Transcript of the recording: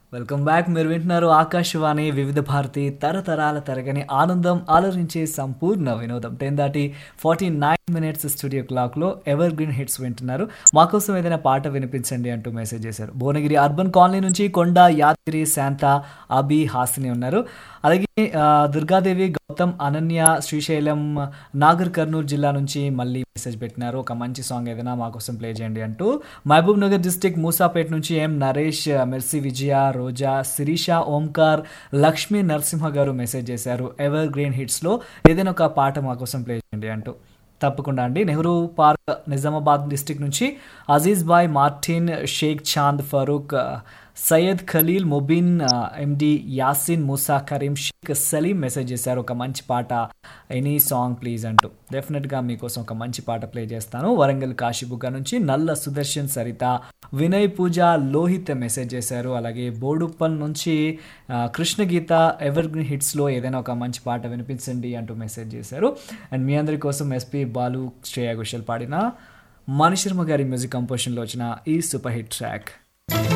welcome back మీరు వింటున్నారు ఆకాశవాణి వివిధ భారతి తరతరాల తరగని ఆనందం ఆలోచించే సంపూర్ణ వినోదం టెన్ దాటి ఫార్టీ నైన్ మినిట్స్ స్టూడియో క్లాక్లో ఎవర్ గ్రీన్ హిట్స్ వింటున్నారు మాకోసం ఏదైనా పాట వినిపించండి అంటూ మెసేజ్ చేశారు భువనగిరి అర్బన్ కాలనీ నుంచి కొండ యాదగిరి శాంత అభి హాసిని ఉన్నారు అలాగే ఆ, దుర్గాదేవి గౌతమ్ అనన్య శ్రీశైలం నాగర్ కర్నూలు జిల్లా నుంచి మళ్ళీ మెసేజ్ పెట్టినారు ఒక మంచి సాంగ్ ఏదైనా మా కోసం ప్లే చేయండి అంటూ మహబూబ్ నగర్ డిస్టిక్ మూసాపేట్ నుంచి M Naresh Mercy Vijaya Roja Sirisha Omkar Lakshmi Narasimha garu message చేశారు ఎవర్ గ్రీన్ హిట్స్లో ఏదైనా ఒక పాట మా కోసం ప్లే చేయండి అంటూ తప్పకుండా అండి నెహ్రూ పార్క్ నిజామాబాద్ డిస్టిక్ నుంచి Aziz Bhai Martin Shaik Chand Farooq Syed Khaleel Mubin MD Yaseen Moosa Kareem Shaik Saleem message చేశారు ఒక మంచి పాట ఎనీ సాంగ్ ప్లీజ్ అంటూ డెఫినెట్గా మీకోసం ఒక మంచి పాట ప్లే చేస్తాను వరంగల్ కాశీబుగ్గ నుంచి నల్ల సుదర్శన్ సరిత వినయ్ పూజ లోహిత్ మెసేజ్ చేశారు అలాగే బోడుప్పల్ నుంచి ఆ, కృష్ణగీత ఎవర్ గ్రీన్ హిట్స్లో ఏదైనా ఒక మంచి పాట వినిపించండి అంటూ మెసేజ్ చేశారు అండ్ మీ అందరి కోసం ఎస్పి బాలు శ్రేయా ఘోషల్ పాడిన మణిశర్మ గారి మ్యూజిక్ కంపోజిషన్లో వచ్చిన ఈ సూపర్ హిట్ ట్రాక్